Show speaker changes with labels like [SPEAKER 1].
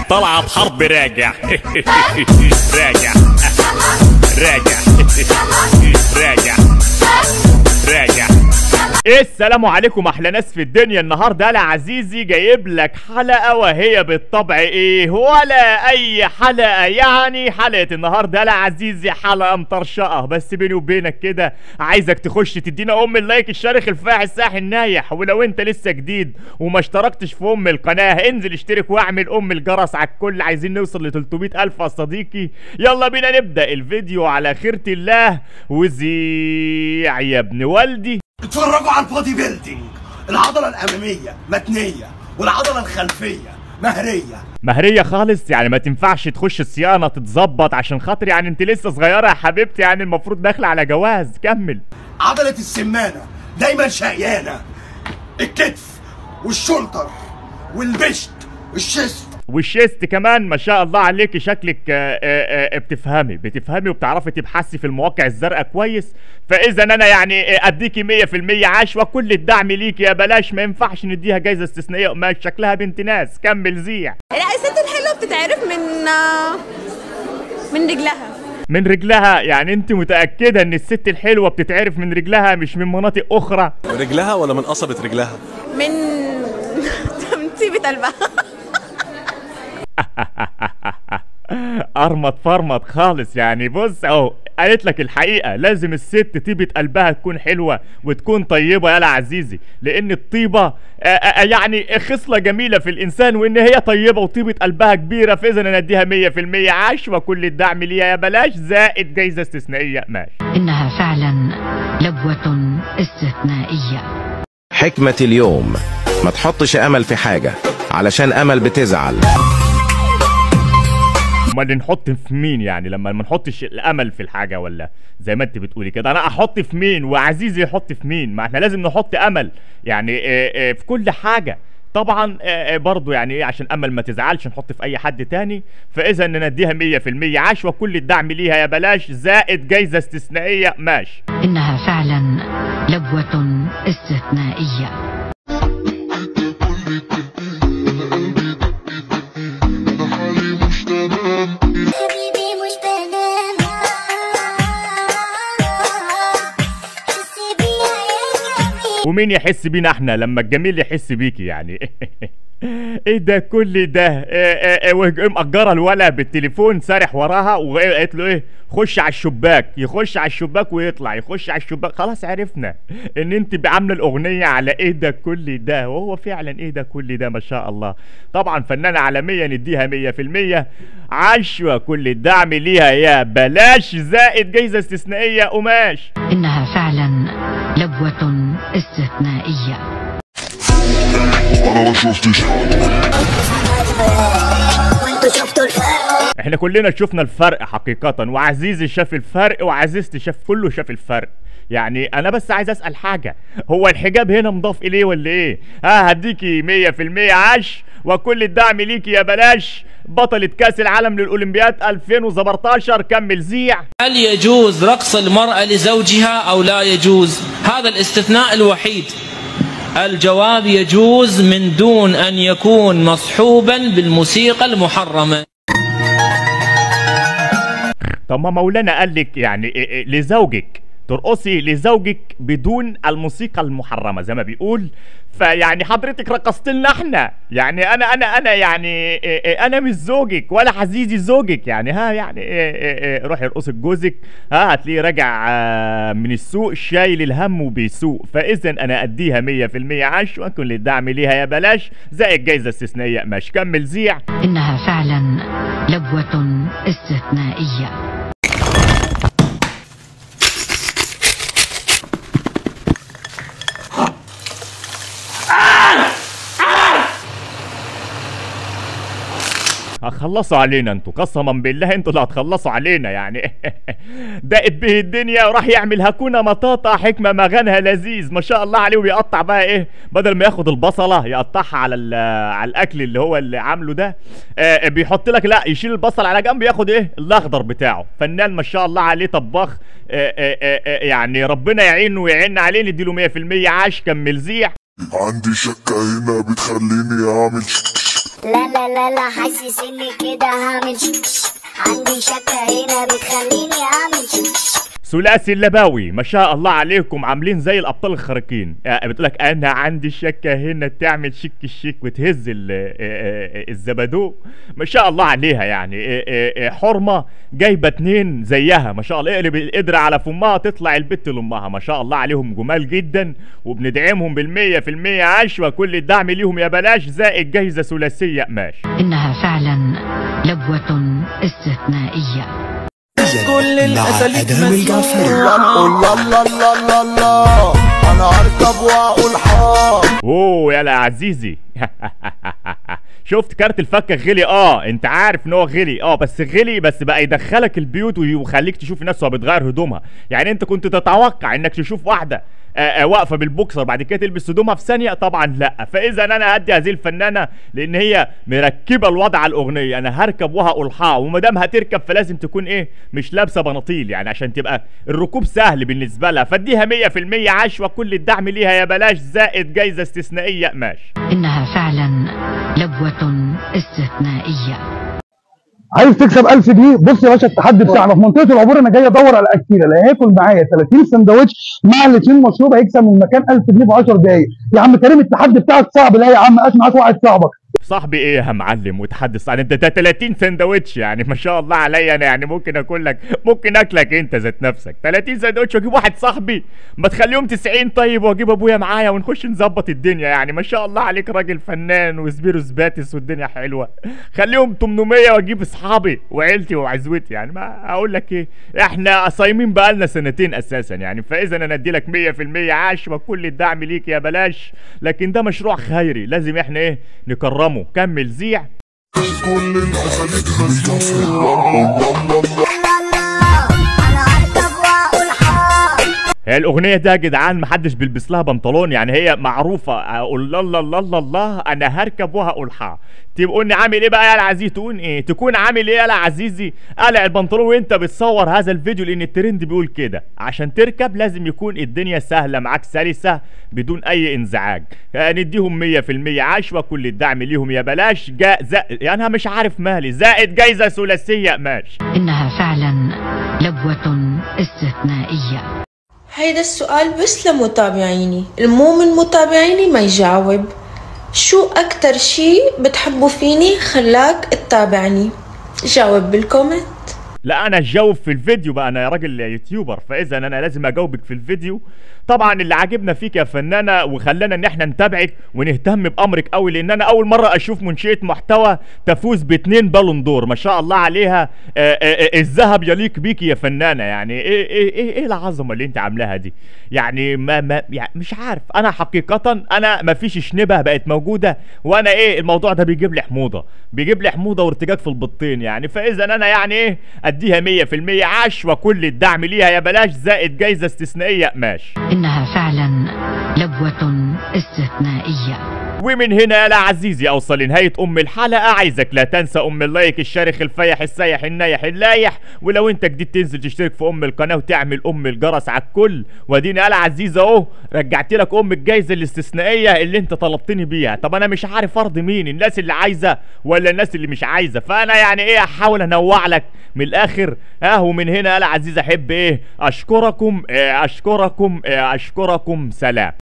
[SPEAKER 1] طلعت حرب راجع راجع راجع راجع راجع ايه السلام عليكم احلى ناس في الدنيا النهارده انا عزيزي جايب لك حلقه وهي بالطبع ايه ولا اي حلقه يعني حلقه النهارده انا عزيزي حلقه مطرشقه بس بيني وبينك كده عايزك تخش تدينا ام اللايك الشارخ الفاعل الساحل النايح ولو انت لسه جديد وما اشتركتش في ام القناه انزل اشترك واعمل ام الجرس على الكل عايزين نوصل ل 300 الف يا صديقي يلا بينا نبدا الفيديو على خيرة الله وزيع يا ابن والدي
[SPEAKER 2] اتفرجوا على البودي بيلدينج العضلة الأمامية متنية والعضلة الخلفية مهرية
[SPEAKER 1] مهرية خالص يعني ما تنفعش تخش الصيانة تتظبط عشان خاطر يعني انت لسه صغيرة يا حبيبتي يعني المفروض داخلة على جواز كمل
[SPEAKER 2] عضلة السمانة دايما شقيانة الكتف والشولتر والبشت والشست
[SPEAKER 1] والشيست كمان ما شاء الله عليكي شكلك آه، آه، آه، بتفهمي بتفهمي وبتعرفي تبحثي في المواقع الزرقاء كويس فاذا انا يعني آه، اديكي 100% عاش وكل الدعم ليكي يا بلاش ما ينفعش نديها جايزه استثنائيه قماش شكلها بنت ناس كمل زيع
[SPEAKER 3] لا الست الحلوه بتتعرف من آه، من رجلها
[SPEAKER 1] من رجلها يعني انت متاكده ان الست الحلوه بتتعرف من رجلها مش من مناطق اخرى
[SPEAKER 4] رجلها ولا من قصبة رجلها؟
[SPEAKER 3] من من طيبة قلبها
[SPEAKER 1] ارمط فرمط خالص يعني بص اهو قالت لك الحقيقه لازم الست طيبه قلبها تكون حلوه وتكون طيبه يالا عزيزي لان الطيبه آه، آه، يعني خصله جميله في الانسان وان هي طيبه وطيبه قلبها كبيره فاذا انا اديها 100% عاش وكل الدعم ليها يا بلاش زائد جايزه استثنائيه ماشي
[SPEAKER 5] إنها فعلا لبوة استثنائية
[SPEAKER 6] حكمة اليوم ما تحطش أمل في حاجة علشان أمل بتزعل
[SPEAKER 1] امال نحط في مين يعني لما ما نحطش الامل في الحاجه ولا زي ما انت بتقولي كده انا احط في مين وعزيزي يحط في مين ما احنا لازم نحط امل يعني آه، آه، في كل حاجه طبعا آه، آه، برضو يعني ايه عشان امل ما تزعلش نحط في اي حد تاني فاذا نديها 100% عاش وكل الدعم ليها يا بلاش زائد جايزه استثنائيه ماشي
[SPEAKER 5] إنها فعلا لبوة استثنائية
[SPEAKER 7] حبيبي مش بنام حسي بيا يا جميل
[SPEAKER 1] ومين يحس بينا احنا لما الجميل يحس بيكي يعني ايه ده كل ده إيه إيه إيه وهج- مأجرة الولا بالتليفون سارح وراها وقالت له ايه خش على الشباك يخش على الشباك ويطلع يخش على الشباك خلاص عرفنا ان انت عامله الاغنيه على ايه ده كل ده وهو فعلا ايه ده كل ده ما شاء الله طبعا فنانه عالميه نديها 100% عشوة كل الدعم ليها يا بلاش زائد جايزه استثنائيه قماش
[SPEAKER 5] إنها فعلا لبوة استثنائية
[SPEAKER 7] وانتوا شفتوا الفرق
[SPEAKER 1] احنا كلنا شفنا الفرق حقيقة وعزيزي شاف الفرق وعزيزتي شاف كله شاف الفرق يعني انا بس عايز اسأل حاجة هو الحجاب هنا مضاف اليه ولا ايه ها هديكي مية في المية عاش وكل الدعم ليكي يا بلاش بطلة كاس العالم للأولمبياد 2017 كمل زيع
[SPEAKER 8] هل يجوز رقص المرأة لزوجها أو لا يجوز هذا الاستثناء الوحيد الجواب يجوز من دون أن يكون مصحوبا بالموسيقى المحرمة
[SPEAKER 1] طب ما مولانا قال لك يعني إيه إيه لزوجك ترقصي لزوجك بدون الموسيقى المحرمه زي ما بيقول فيعني حضرتك رقصت لنا احنا يعني انا انا انا يعني إيه إيه انا مش زوجك ولا عزيزي زوجك يعني ها يعني إيه إيه إيه روحي ارقصي لجوزك ها هتلاقيه راجع آه، من السوق شايل الهم وبيسوق فاذا انا اديها 100% عش واكون للدعم ليها يا بلاش زائد جايزه استثنائيه مش كمل زيع
[SPEAKER 5] إنها فعلا لبوة استثنائية
[SPEAKER 1] هتخلصوا علينا انتوا قسما بالله انتوا اللي هتخلصوا علينا يعني دقت به الدنيا وراح يعمل هكونا مطاطا حكمه مغانها لذيذ ما شاء الله عليه وبيقطع بقى ايه بدل ما ياخد البصله يقطعها على ال- على الاكل اللي هو اللي عامله ده آه بيحط لك لا يشيل البصل على جنب ياخد ايه الاخضر بتاعه فنان ما شاء الله عليه طباخ آه آه آه آه، يعني ربنا يعينه ويعيننا عليه نديله 100% عاش كمل زيع
[SPEAKER 9] عندي شكة هنا بتخليني أعمل
[SPEAKER 7] لا لا لا لا حاسس اني كده هعمل شش عندي شكة هنا بتخليني اعمل شش
[SPEAKER 1] ثلاثي اللباوي ما شاء الله عليكم عاملين زي الابطال الخارقين آه، بتقول لك انا عندي شكه هنا تعمل شك الشيك وتهز ال- آه، آه، الزبدو ما شاء الله عليها يعني آه، آه، آه، حرمه جايبه اتنين زيها ما شاء الله اقلب القدره على فمها تطلع البت لامها ما شاء الله عليهم جمال جدا وبندعمهم بالمية في المية عشوة كل الدعم ليهم يا بلاش زائد جايزة ثلاثية قماش
[SPEAKER 5] إنها فعلا لبوة استثنائية
[SPEAKER 2] كل الاساليب ادم الجعفري الله الله الله الله الله انا اركب واقول حار
[SPEAKER 1] اوه يلا يا عزيزي شفت كارت الفكه غلي اه انت عارف ان هو غلي اه بس غلي بس بقى يدخلك البيوت ويخليك تشوف الناس وهي بتغير هدومها يعني انت كنت تتوقع انك تشوف واحده آه، آه، واقفه بالبوكسر بعد كده تلبس هدومها في ثانيه طبعا لا فاذا انا هدي هذه الفنانه لان هي مركبه الوضع على الاغنيه انا هركب وهقول حا وما دام هتركب فلازم تكون ايه مش لابسه بناطيل يعني عشان تبقى الركوب سهل بالنسبه لها فاديها 100% عشوه كل الدعم ليها يا بلاش زائد جايزه استثنائيه قماش
[SPEAKER 5] إنها فعلا لبوة استثنائية
[SPEAKER 9] عايز تكسب 1000 جنيه بص يا باشا التحدي بتاعنا في منطقه العبور انا جاي ادور على اكيله اللي هياكل معايا 30 سندوتش مع الاثنين مشروب هيكسب من المكان 1000 جنيه في 10 دقايق يا عم كريم التحدي بتاعك صعب لا يا عم هات معاك واحد صاحبك
[SPEAKER 1] صاحبي ايه يا معلم وتحدث عن انت ده 30 سندوتش يعني ما شاء الله عليا انا يعني ممكن اكل لك ممكن اكلك انت ذات نفسك 30 سندوتش واجيب واحد صاحبي ما تخليهم 90 طيب واجيب ابويا معايا ونخش نظبط الدنيا يعني ما شاء الله عليك راجل فنان وسبيروس باتس والدنيا حلوه خليهم 800 واجيب اصحابي وعيلتي وعزوتي يعني ما اقول لك ايه احنا صايمين بقالنا سنتين اساسا يعني فاذا انا ادي لك 100% عاش وكل الدعم ليك يا بلاش لكن ده مشروع خيري لازم احنا ايه نكرمه كمل زيع
[SPEAKER 7] انا اركب واقول حار
[SPEAKER 1] هي الاغنيه دي يا جدعان محدش بيلبس لها بنطلون يعني هي معروفه اقول الله الله الله الله الله انا هركب وهقول حا تقول لي عامل ايه بقى يا عزيزي تقول ايه تكون عامل ايه يا عزيزي قلع البنطلون وانت بتصور هذا الفيديو لان الترند بيقول كده عشان تركب لازم يكون الدنيا سهله معاك سلسه بدون اي انزعاج آه، نديهم 100% عشوه كل الدعم ليهم يا بلاش جا ز... يعني انا مش عارف مالي زائد جايزه ثلاثيه ماشي
[SPEAKER 5] إنها فعلا لبوة استثنائية
[SPEAKER 10] هيدا السؤال بس لمتابعيني المو من متابعيني ما يجاوب شو أكتر شي بتحبه فيني خلاك تتابعني جاوب بالكومنت
[SPEAKER 1] لا انا اجاوب في الفيديو بقى انا راجل يوتيوبر فاذا انا لازم اجاوبك في الفيديو طبعا اللي عاجبنا فيك يا فنانه وخلانا ان احنا نتابعك ونهتم بامرك قوي لان انا اول مره اشوف منشئه محتوى تفوز باتنين بالون دور ما شاء الله عليها آه، آه، آه، الذهب يليق بيكي يا فنانه يعني ايه ايه ايه, إيه العظمه اللي انت عاملاها دي يعني ما ما يعني مش عارف انا حقيقه انا ما فيش شنبه بقت موجوده وانا ايه الموضوع ده بيجيب لي حموضه بيجيب لي حموضه وارتجاج في البطين يعني فاذا انا يعني ايه اديها 100% عاش وكل الدعم ليها يا بلاش زائد جايزه استثنائيه قماش
[SPEAKER 5] إنها فعلا لبوة استثنائية
[SPEAKER 1] ومن هنا يا عزيزي اوصل لنهايه ام الحلقه عايزك لا تنسى ام اللايك الشارخ الفيح السايح النايح اللايح ولو انت جديد تنزل تشترك في ام القناه وتعمل ام الجرس على الكل واديني انا عزيز اهو رجعت لك ام الجايزه الاستثنائيه اللي انت طلبتني بيها طب انا مش عارف ارضي مين الناس اللي عايزه ولا الناس اللي مش عايزه فانا يعني ايه احاول انوع لك من الاخر ها ومن هنا انا عزيز احب ايه اشكركم إيه اشكركم إيه اشكركم سلام